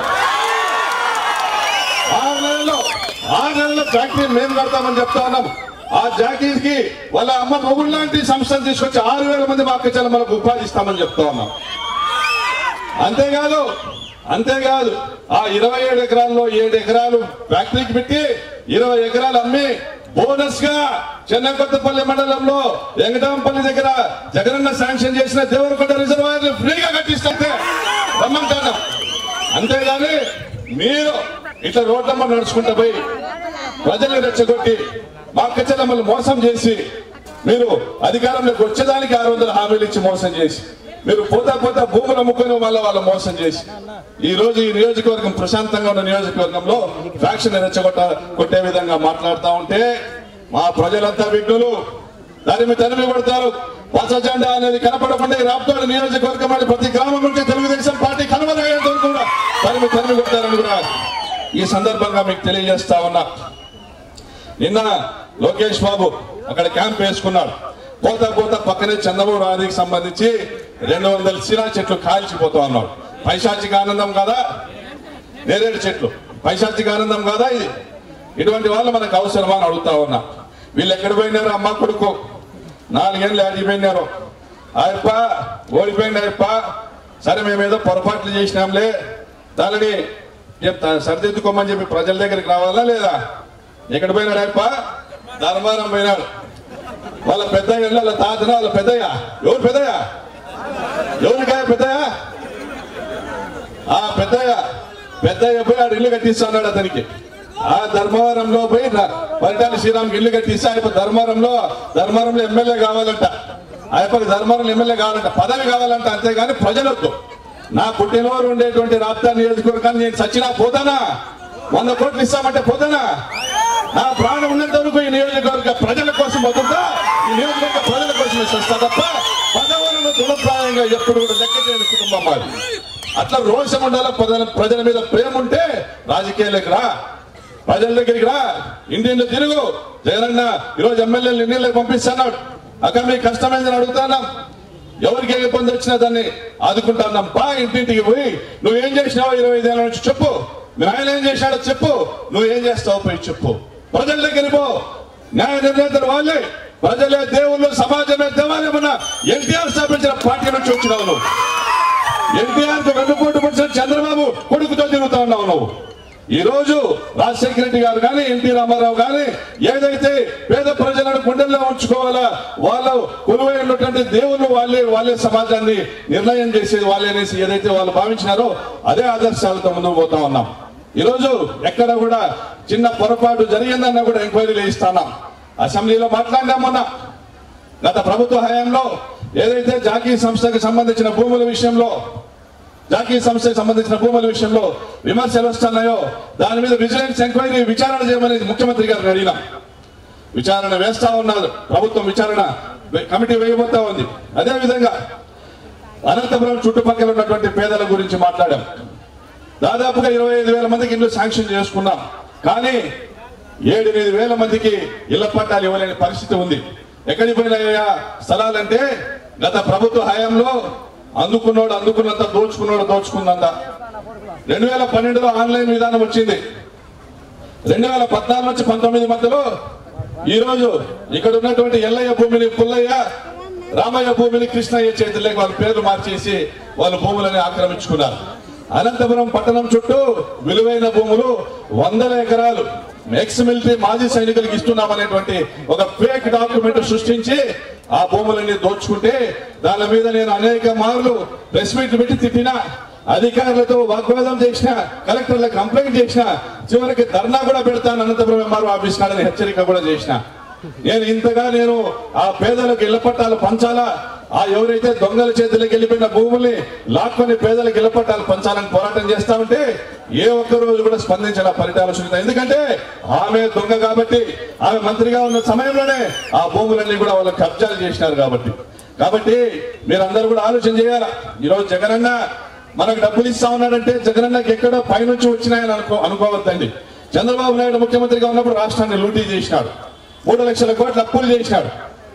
ఆరు నెలల్లో ఆరు నెలల్లో ఫ్యాక్టరీ మేము కడతామని చెప్తా ఉన్నాం ఆ జాకీకి వాళ్ళ అమ్మ మొగుడు లాంటి సంస్థలు తీసుకొచ్చి ఆరు వేల మంది మా అక్కచెల్ల మనకు ఉపాధి ఇస్తామని చెప్తా ఉన్నాం అంతేకాదు అంతేకాదు ఆ ఇరవై ఏడు ఎకరాల్లో ఏడు ఎకరాలు ఫ్యాక్టరీకి పెట్టి ఇరవై ఎకరాలు అమ్మి బోనస్ గా చెన్నకొత్తపల్లి మండలంలో వెంకటంపల్లి దగ్గర జగనన్న శాంక్షన్ చేసిన దేవరకొండ రిజర్వాయర్ ఫ్రీగా కట్టిస్తే రమ్మంటున్నాం అంతేగాని మీరు ఇట్లా రోడ్లమ్మ నడుచుకుంటూ పోయి ప్రజల్ని రెచ్చగొట్టి మా అక్క చెల్లెమ్మలు మోసం చేసి మీరు అధికారంలోకి వచ్చేదానికి ఆరు వందల హామీలు ఇచ్చి మోసం చేసి మీరు పోతా పోతా భూములు అమ్ముకుని మళ్ళీ వాళ్ళు మోసం చేసి ఈ రోజు ఈ నియోజకవర్గం ప్రశాంతంగా ఉన్న నియోజకవర్గంలో ఫ్యాక్షన్ రెచ్చగొట్ట కొట్టే విధంగా మాట్లాడుతా ఉంటే మా ప్రజలంతా విఘ్నులు దాని తరిమి కొడతారు పచ్చ జెండా అనేది కనపడకుండా ఈ రాప్తాడు నియోజకవర్గం అని ప్రతి గ్రామం నుంచి తెలుగుదేశం పార్టీ కనుమరుగయ్యేంత వరకు కూడా తరిమి తరిమి కొడతారని కూడా ఈ సందర్భంగా మీకు తెలియజేస్తా ఉన్నా నిన్న లోకేష్ బాబు అక్కడ క్యాంప్ వేసుకున్నాడు పోతా పోతా పక్కనే చంద్రబాబు రాజుకి సంబంధించి రెండు వందల సిరా చెట్లు కాల్చిపోతా ఉన్నాడు పైశాచిక ఆనందం కదా నేరేడు చెట్లు పైశాచిక ఆనందం కదా ఇది ఇటువంటి వాళ్ళు మనకు అవసరమా అని అడుగుతా ఉన్నా వీళ్ళు ఎక్కడ పోయినారు అమ్మ కొడుకు నాలుగేళ్ళు ఆడిపోయినారు ఆయప్ప ఓడిపోయింది ఆయప్ప సరే మేమేదో పొరపాట్లు చేసినాంలే దానిని చెప్తా సరిదిద్దుకోమని చెప్పి ప్రజల దగ్గరికి రావాలా లేదా ఎక్కడ పోయినాడు ఆయప్ప ధర్మారం పోయినాడు వాళ్ళ పెద్దయ్య వాళ్ళ తాతన వాళ్ళ పెద్దయ్య ఎవరు పెద్దయ్య ఎవరికాయ పెద్దయ్య ఆ పెద్దయ్య పెద్దయ్య పోయి ఆడు ఇల్లు కట్టిస్తున్నాడు అతనికి ఆ ధర్మవరంలో పోయి ర- పరిటాల శ్రీరామ్కి ఇల్లు కట్టిస్తే ఆయన ధర్మవరంలో ధర్మవరంలో ఎమ్మెల్యే కావాలంట ఆయనకు ధర్మవరం ఎమ్మెల్యే కావాలంట పదవి కావాలంట అంతేగాని ప్రజలకు నా పుట్టినవారు ఉండేటువంటి రాప్తా నియోజకవర్గాన్ని నేను చచ్చినా పోతానా వంద కోట్లు ఇస్తామంటే పోతానా నా ప్రాణం ఉన్నంత వరకు ఈ నియోజకవర్గ ప్రజల కోసం బతుకుతా ఈ నియోజకవర్గ ప్రజల కోసం వస్తా తప్ప పదవులను దృఢప్రాయంగా ఎప్పుడు కూడా లెక్క చేయని కుటుంబం మాది అట్లా రోషం ఉండాలి ప్రజల ప్రజల మీద ప్రేమ ఉంటే రాజకీయాలకు రా ప్రజల దగ్గరికి రా ఇంటింటి తిరుగు జగనన్న ఈరోజు ఎమ్మెల్యేలు ఎన్నిళ్ళకి పంపిస్తున్నాడు అక్కడ మీకు కష్టమైందని అడుగుతున్నాం ఎవరికి ఏ ఇబ్బంది వచ్చినా దాన్ని ఆదుకుంటున్నాం బా ఇంటింటికి పోయి నువ్వేం చేసినావో ఇరవై ఐదేళ్ళ నుంచి చెప్పు మీ ఆయన ఏం చేశాడో చెప్పు నువ్వేం చేస్తావో పోయి చెప్పు ప్రజల దగ్గరికి పో న్యాయ నిర్ణేతలు వాళ్ళే ప్రజలే దేవుళ్ళు సమాజమే దేవాలయమన్న ఎన్టీఆర్ స్థాపించిన పార్టీ నుంచి వచ్చినావు నువ్వు ఎన్టీఆర్ కు వెన్నుపోటు పొడిచిన చంద్రబాబు కొడుకుతో తిరుగుతా ఉన్నావు నువ్వు ఈ రోజు రాజశేఖర రెడ్డి గారు కానీ ఎన్టీ రామారావు కానీ ఏదైతే పేద ప్రజలను గుండెల్లో ఉంచుకోవాలా వాళ్ళు కొలువై ఉన్నటువంటి దేవుళ్ళు వాళ్ళే వాళ్ళే సమాజాన్ని నిర్ణయం చేసేది వాళ్ళే అనేసి ఏదైతే వాళ్ళు భావించినారో అదే ఆదర్శాలతో ముందుకు పోతా ఉన్నాం ఈ రోజు ఎక్కడ కూడా చిన్న పొరపాటు జరిగిందన్నా కూడా ఎంక్వైరీలు వేయిస్తున్నాం అసెంబ్లీలో మాట్లాడినాం మొన్న గత ప్రభుత్వ హయాంలో ఏదైతే జాకీ సంస్థకు సంబంధించిన భూముల విషయంలో జాకీ సంస్థకు సంబంధించిన భూముల విషయంలో విమర్శలు వస్తున్నాయో దాని మీద విజిలెన్స్ ఎంక్వైరీ విచారణ చేయమని ముఖ్యమంత్రి గారిని అడిగినాం విచారణ వేస్తా ఉన్నారు ప్రభుత్వం విచారణ వే- కమిటీ వేయబోతా ఉంది అదే విధంగా అనంతపురం చుట్టుపక్కల ఉన్నటువంటి పేదల గురించి మాట్లాడాం దాదాపుగా ఇరవై ఐదు వేల మందికి ఇల్లు శాంక్షన్ చేసుకున్నాం కానీ ఏడెనిమిది వేల మందికి ఇళ్ల పట్టాలు ఇవ్వలేని పరిస్థితి ఉంది ఎక్కడికి పోయినాయా స్థలాలంటే గత ప్రభుత్వ హయాంలో అందుకున్నోడు అందుకున్నంత దోచుకున్నోడు దోచుకున్నంత రెండు వేల పన్నెండులో ఆన్లైన్ విధానం వచ్చింది రెండు వేల పద్నాలుగు నుంచి పంతొమ్మిది మధ్యలో ఈ రోజు ఇక్కడ ఉన్నటువంటి ఎల్లయ్య భూమిని పుల్లయ్య రామయ్య భూమిని కృష్ణయ్య చేతుల్లోకి వాళ్ళ పేర్లు మార్చేసి వాళ్ళ భూములని ఆక్రమించుకున్నారు అనంతపురం పట్టణం చుట్టూ విలువైన భూములు వందల ఎకరాలు ఎక్స్ మిలిటరీ మాజీ సైనికులకు ఇస్తున్నామనేటువంటి ఒక ఫేక్ డాక్యుమెంట్ సృష్టించి ఆ భూములన్నీ దోచుకుంటే దాని మీద నేను అనేక మార్లు ప్రెస్ మీట్ పెట్టి తిట్టినా అధికారులతో వాగ్వాదం చేసిన కలెక్టర్లకు కంప్లైంట్ చేసిన చివరికి ధర్నా కూడా పెడతాను అనంతపురం ఎంఆర్ఓ ఆఫీస్ కాడని హెచ్చరిక కూడా చేసిన నేను ఇంతగా నేను ఆ పేదలకు ఇళ్ల పట్టాలు పంచాలా ఆ ఎవరైతే దొంగల చేతులకు వెళ్ళిపోయిన భూముల్ని లాక్కొని పేదలకు ఇళ్ల పట్టాలు పంచాలని పోరాటం చేస్తా ఉంటే ఏ ఒక్క రోజు కూడా స్పందించిన పరిటాల సునీత ఎందుకంటే ఆమె దొంగ కాబట్టి ఆమె మంత్రిగా ఉన్న సమయంలోనే ఆ భూములన్నీ కూడా వాళ్ళు కబ్జాలు చేసినారు కాబట్టి కాబట్టి మీరందరూ కూడా ఆలోచన చేయాలా ఈరోజు జగనన్న మనకు డబ్బులు ఇస్తా ఉన్నాడంటే జగనన్నకి ఎక్కడో పైనుంచి వచ్చినాయని అనుకో అనుకోవద్దండి చంద్రబాబు నాయుడు ముఖ్యమంత్రిగా ఉన్నప్పుడు రాష్ట్రాన్ని లూటీ చేసినాడు మూడు లక్షల కోట్ల అప్పులు చేసినాడు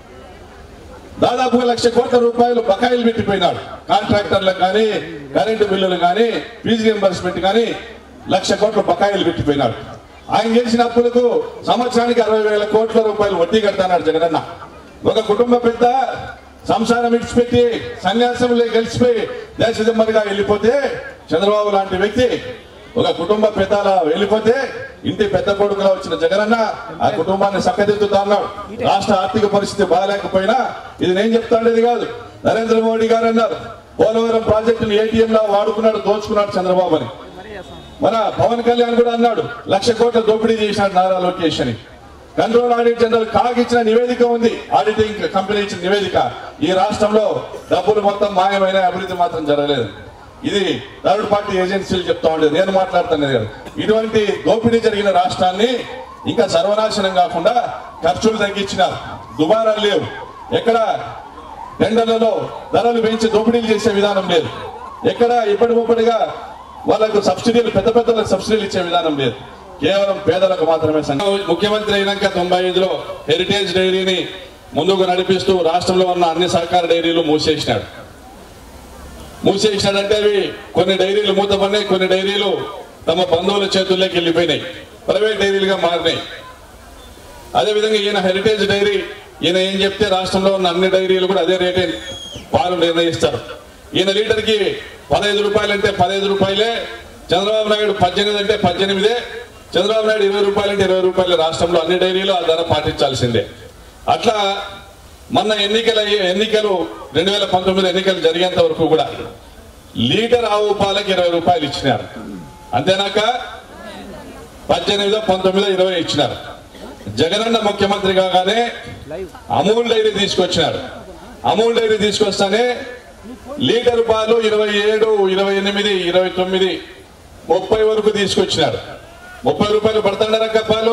దాదాపు లక్ష కోట్ల రూపాయలు బకాయిలు పెట్టిపోయినాడు కాంట్రాక్టర్లకు కానీ కరెంటు బిల్లులు కానీ ఫీజు రియంబర్స్మెంట్ కానీ లక్ష కోట్ల బకాయిలు పెట్టిపోయినాడు ఆయన చేసిన అప్పులకు సంవత్సరానికి అరవై వేల కోట్ల రూపాయలు వడ్డీ కడతాడు జగనన్న ఒక కుటుంబ పెద్ద సంసారం ఇడిచిపెట్టి సన్యాసంలో కలిసిపోయి దేశదిమ్మడిగా వెళ్ళిపోతే చంద్రబాబు లాంటి వ్యక్తి ఒక కుటుంబ పెద్దలా వెళ్ళిపోతే ఇంటి పెద్ద కొడుకులా వచ్చిన జగనన్న ఆ కుటుంబాన్ని చక్కదిద్దుతా ఉన్నాడు రాష్ట్ర ఆర్థిక పరిస్థితి బాగాలేకపోయినా ఇది నేను చెప్తాడేది కాదు నరేంద్ర మోడీ గారు అన్నారు పోలవరం ప్రాజెక్టును ఏటీఎం లా వాడుకున్నాడు దోచుకున్నాడు చంద్రబాబు అని మన పవన్ కళ్యాణ్ కూడా అన్నాడు లక్ష కోట్ల దోపిడీ చేసినాడు నారా లోకేష్ అని కంట్రోల్ ఆడిట్ జనరల్ కాగ్ ఇచ్చిన నివేదిక ఉంది ఆడిటింగ్ కంపెనీ ఇచ్చిన నివేదిక ఈ రాష్ట్రంలో డబ్బులు మొత్తం మాయమైన అభివృద్ధి మాత్రం జరగలేదు ఇది థర్డ్ పార్టీ ఏజెన్సీలు చెప్తా ఉండేది నేను మాట్లాడుతున్నది కాదు ఇటువంటి దోపిడీ జరిగిన రాష్ట్రాన్ని ఇంకా సర్వనాశనం కాకుండా ఖర్చులు తగ్గించినారు దుబారాలు లేవు ఎక్కడ టెండర్లలో ధరలు పెంచి దోపిడీలు చేసే విధానం లేదు ఎక్కడ ఇప్పటి ముప్పటిగా వాళ్ళకు సబ్సిడీలు పెద్ద పెద్దలకు సబ్సిడీలు ఇచ్చే విధానం లేదు కేవలం పేదలకు మాత్రమే సంఘ- ముఖ్యమంత్రి అయినాక తొంభై ఐదులో హెరిటేజ్ డైరీని ముందుకు నడిపిస్తూ రాష్ట్రంలో ఉన్న అన్ని సహకార డైరీలు మూసేసినాడు మూసేసినాడంటే అవి కొన్ని డైరీలు మూతపడినాయి కొన్ని డైరీలు తమ బంధువుల చేతుల్లోకి వెళ్ళిపోయినాయి ప్రైవేట్ డైరీలుగా మారినాయి అదేవిధంగా ఈయన హెరిటేజ్ డైరీ ఈయన ఏం చెప్తే రాష్ట్రంలో ఉన్న అన్ని డైరీలు కూడా అదే రేటే పాలు నిర్ణయిస్తారు ఈయన లీటర్కి పదహైదు రూపాయలు అంటే పదహైదు రూపాయలే చంద్రబాబు నాయుడు పద్దెనిమిది అంటే పద్దెనిమిదే చంద్రబాబు నాయుడు ఇరవై రూపాయలు అంటే ఇరవై రూపాయలు రాష్ట్రంలో అన్ని డైరీలు ఆ ధర పాటించాల్సిందే అట్లా మొన్న ఎన్నికల ఎన్నికలు రెండు వేల పంతొమ్మిది ఎన్నికలు జరిగేంత వరకు కూడా లీటర్ ఆవు పాలకి ఇరవై రూపాయలు ఇచ్చినారు అంతేనాక పద్దెనిమిదో పంతొమ్మిదో ఇరవై ఇచ్చినారు జగనన్న ముఖ్యమంత్రి కాగానే అమూల్ డైరీ తీసుకొచ్చినారు అమూల్ డైరీ తీసుకొస్తానే లీటర్ పాలు ఇరవై ఏడు ఇరవై ఎనిమిది ఇరవై తొమ్మిది ముప్పై వరకు తీసుకొచ్చినారు ముప్పై రూపాయలు పడుతుండరక్క పాలు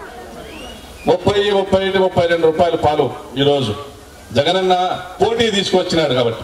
ముప్పై ముప్పై ఐదు ముప్పై రెండు రూపాయల పాలు ఈరోజు జగనన్న పోటీ తీసుకొచ్చినాడు కాబట్టి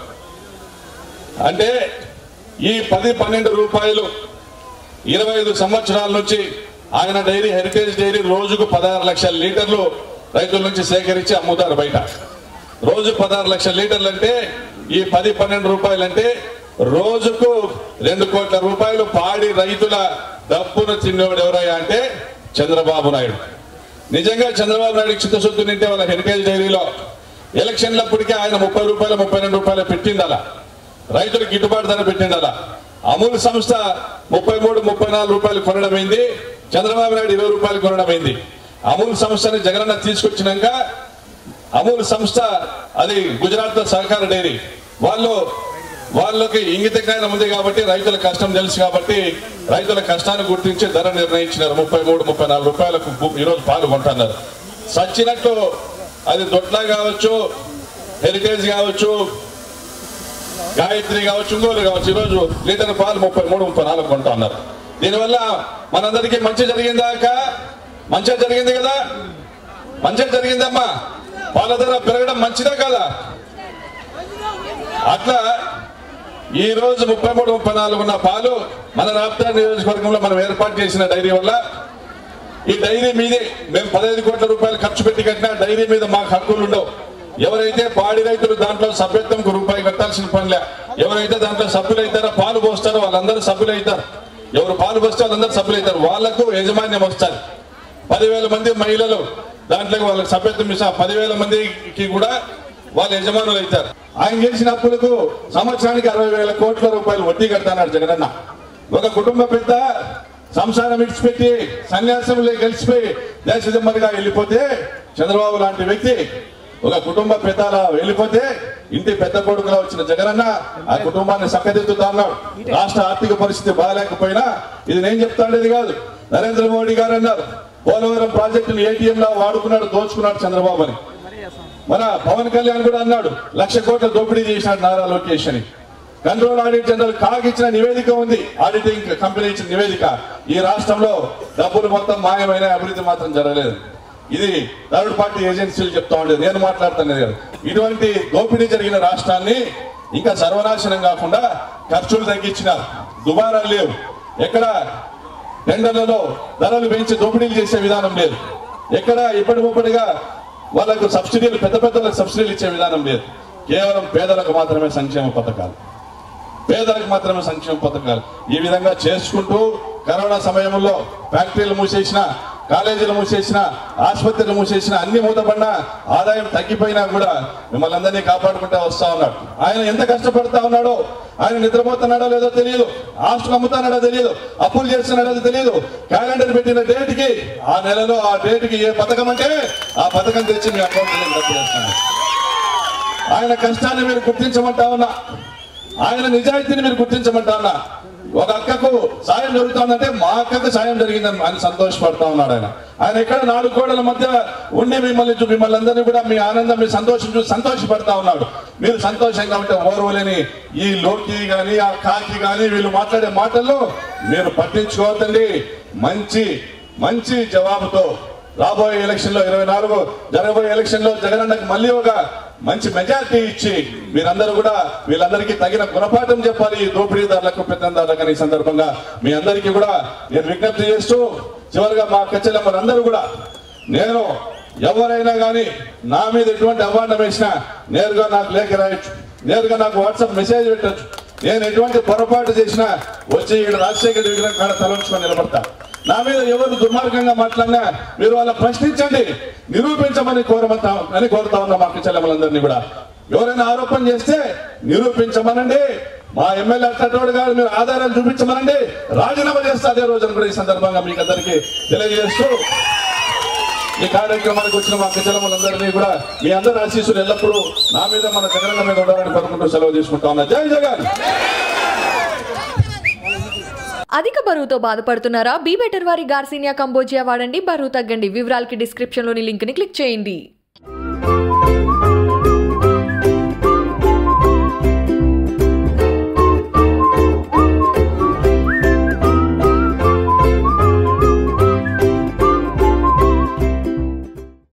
అంటే ఈ పది పన్నెండు రూపాయలు ఇరవై ఐదు సంవత్సరాల నుంచి ఆయన డైరీ హెరిటేజ్ డైరీ రోజుకు పదహారు లక్షల లీటర్లు రైతుల నుంచి సేకరించి అమ్ముతారు బయట రోజు పదహారు లక్షల లీటర్లు అంటే ఈ పది పన్నెండు రూపాయలు అంటే రోజుకు రెండు కోట్ల రూపాయలు పాడి రైతుల డబ్బును తిన్నోడు ఎవరయ్యా అంటే చంద్రబాబు నాయుడు నిజంగా చంద్రబాబు నాయుడు చిత్తశుద్ధి నింటే వాళ్ళ హెరిటేజ్ డైరీలో ఎలక్షన్లప్పటికే ఆయన ముప్పై రూపాయలు ముప్పై రెండు రూపాయలు పెట్టిండాల రైతులకు గిట్టుబాటు ధర పెట్టిండాల అమూల్ సంస్థ ముప్పై మూడు ముప్పై నాలుగు రూపాయలు కొనడమైంది చంద్రబాబు నాయుడు ఇరవై రూపాయలు కొనడమైంది అమూల్ సంస్థని జగనన్న తీసుకొచ్చినాక అమూల్ సంస్థ అది గుజరాత్ తో సహకార డైరీ వాళ్ళు వాళ్ళకి ఇంగిత జ్ఞానం ఉంది కాబట్టి రైతుల కష్టం తెలుసు కాబట్టి రైతుల కష్టాన్ని గుర్తించి ధర నిర్ణయించినారు ముప్పై మూడు ముప్పై నాలుగు రూపాయలకు గు- ఈరోజు పాలు కొంటున్నారు సచ్చినట్టు అది దొడ్ల కావచ్చు హెరిటేజ్ కావచ్చు గాయత్రి కావచ్చు ఇంకోలు కావచ్చు ఈరోజు లీటర్ పాలు ముప్పై మూడు ముప్పై నాలుగు కొంటా ఉన్నారు దీనివల్ల మనందరికీ మంచి జరిగిందాక మంచిగా జరిగింది కదా మంచిగా జరిగిందమ్మా పాల ధర పెరగడం మంచిదే కదా అట్లా ఈ రోజు ముప్పై మూడు ముప్పై నాలుగు ఉన్న పాలు మన రాప్తా నియోజకవర్గంలో మనం ఏర్పాటు చేసిన డైరీ వల్ల ఈ డైరీ మీదే మేము పదహైదు కోట్ల రూపాయలు ఖర్చు పెట్టి కట్టిన డైరీ మీద మాకు హక్కులు ఉండవు ఎవరైతే పాడి రైతులు దాంట్లో సభ్యత్వంకు రూపాయి కట్టాల్సిన పనిలే ఎవరైతే దాంట్లో సభ్యులు అవుతారో పాలు పోస్తారో వాళ్ళందరూ సభ్యులు అవుతారు ఎవరు పాలు పోస్తే వాళ్ళందరూ సభ్యులు అవుతారు వాళ్లకు యజమాన్యం వస్తారు పదివేల మంది మహిళలు దాంట్లో వాళ్ళకి సభ్యత్వం ఇస్తా పదివేల మందికి కూడా వాళ్ళు యజమానులు అవుతారు ఆయన చేసిన అప్పులకు సంవత్సరానికి అరవై వేల కోట్ల రూపాయలు వడ్డీ కడతాడు జగనన్న ఒక కుటుంబ పెద్ద సంసారం విడిచిపెట్టి సన్యాసంలో కలిసిపోయి దేశదిమ్మడిగా వెళ్ళిపోతే చంద్రబాబు లాంటి వ్యక్తి ఒక కుటుంబ పెద్దలా వెళ్ళిపోతే ఇంటి పెద్ద కొడుకులా వచ్చిన జగనన్న ఆ కుటుంబాన్ని చక్కదిద్దుతా ఉన్నాడు రాష్ట్ర ఆర్థిక పరిస్థితి బాగాలేకపోయినా ఇది నేను చెప్తాండేది కాదు నరేంద్ర మోడీ గారు అన్నారు పోలవరం ప్రాజెక్టును ఏటీఎం లా వాడుకున్నాడు దోచుకున్నాడు చంద్రబాబు అని మన పవన్ కళ్యాణ్ కూడా అన్నాడు లక్ష కోట్ల దోపిడీ చేసినాడు నారా లోకేష్ అని కంట్రోల్ ఆడిట్ జనరల్ కాగ్ ఇచ్చిన నివేదిక ఉంది ఆడిటింగ్ కంపెనీ ఇచ్చిన నివేదిక ఈ రాష్ట్రంలో డబ్బులు మొత్తం మాయమైన అభివృద్ధి మాత్రం జరగలేదు ఇది థర్డ్ పార్టీ ఏజెన్సీలు చెప్తా ఉండేది నేను మాట్లాడుతున్నది కాదు ఇటువంటి దోపిడీ జరిగిన రాష్ట్రాన్ని ఇంకా సర్వనాశనం కాకుండా ఖర్చులు తగ్గించినారు దుబారాలు లేవు ఎక్కడ టెండర్లలో ధరలు పెంచి దోపిడీలు చేసే విధానం లేదు ఎక్కడ ఇప్పటి ముప్పటిగా వాళ్ళకు సబ్సిడీలు పెద్ద పెద్దలకు సబ్సిడీలు ఇచ్చే విధానం లేదు కేవలం పేదలకు మాత్రమే సంక్షేమ పథకాలు పేదలకు మాత్రమే సంక్షేమ పథకాలు ఈ విధంగా చేసుకుంటూ కరోనా సమయంలో ఫ్యాక్టరీలు మూసేసిన కాలేజీలు మూసేసిన ఆసుపత్రులు మూసేసిన అన్ని మూతపడినా ఆదాయం తగ్గిపోయినా కూడా మిమ్మల్ని అందరినీ కాపాడుకుంటూ వస్తా ఉన్నాడు ఆయన ఎంత కష్టపడతా ఉన్నాడో ఆయన నిద్రపోతున్నాడో లేదో తెలియదు ఆస్తులు అమ్ముతున్నాడో తెలియదు అప్పులు చేస్తున్నాడో తెలియదు క్యాలెండర్ పెట్టిన డేట్కి ఆ నెలలో ఆ డేట్కి ఏ పథకం అంటే ఆ పథకం తెచ్చి మీ అకౌంట్లో డబ్బులు వేస్తాను ఆయన కష్టాన్ని మీరు గుర్తించమంటా ఉన్నా ఆయన నిజాయితీని మీరు గుర్తించమంటా ఉన్నా ఒక అక్కకు సాయం జరుగుతుందంటే మా అక్కకు సాయం జరిగిందని ఆయన సంతోషపడతా ఉన్నాడు ఆయన ఆయన ఎక్కడ నాలుగు గోడల మధ్య ఉండి మిమ్మల్ని చూ- మిమ్మల్ని అందరినీ కూడా మీ ఆనందం మీ సంతోషం చూసి సంతోషపడతా ఉన్నాడు మీరు సంతోషంగా ఉంటే ఓర్వలేని ఈ లోకి గాని ఆ కాకి గాని వీళ్ళు మాట్లాడే మాటల్లో మీరు పట్టించుకోవద్దండి మంచి మంచి జవాబుతో రాబోయే ఎలక్షన్ లో ఇరవై నాలుగు జరగబోయే ఎలక్షన్ లో జగనన్నకు మళ్ళీ ఒక మంచి మెజారిటీ ఇచ్చి మీరందరూ కూడా వీళ్ళందరికీ తగిన గుణపాఠం చెప్పాలి ఈ దోపిడీదారులకు పెత్తందారులకు అని ఈ సందర్భంగా మీ అందరికీ కూడా నేను విజ్ఞప్తి చేస్తూ చివరిగా మా కచ్చలమ్మలందరూ కూడా నేను ఎవరైనా కానీ నా మీద ఎటువంటి అవాండం వేసినా నేరుగా నాకు లేఖ రాయొచ్చు నేరుగా నాకు వాట్సాప్ మెసేజ్ పెట్టచ్చు నేను ఎటువంటి పొరపాటు చేసినా వచ్చి ఇక్కడ రాజశేఖర విగ్రహం కాడ తలంచుకొని నిలబడతా నా మీద ఎవరు దుర్మార్గంగా మాట్లాడినా మీరు వాళ్ళ ప్రశ్నించండి నిరూపించమని కోరమంతా అని కోరుతా ఉన్నా మా చెల్లెమ్మలందరినీ కూడా ఎవరైనా ఆరోపణ చేస్తే నిరూపించమనండి మా ఎమ్మెల్యే అట్టోడు గారు మీరు ఆధారాలు చూపించమనండి రాజీనామా చేస్తే అదే రోజున కూడా ఈ సందర్భంగా మీకు అందరికీ తెలియజేస్తూ ఈ కార్యక్రమానికి వచ్చిన మా పిల్లలందరినీ కూడా మీ అందరి ఆశీస్సులు ఎల్లప్పుడూ నా మీద మన జగనన్న మీద ఉండాలని కోరుకుంటూ సెలవు తీసుకుంటా ఉన్నా జై జగన్ అధిక బరువుతో బాధపడుతున్నారా బీ బెటర్ వారి గార్సినియా కంబోజియా వాడండి బరువు తగ్గండి వివరాలకి డిస్క్రిప్షన్లోని లింక్ని క్లిక్ చేయండి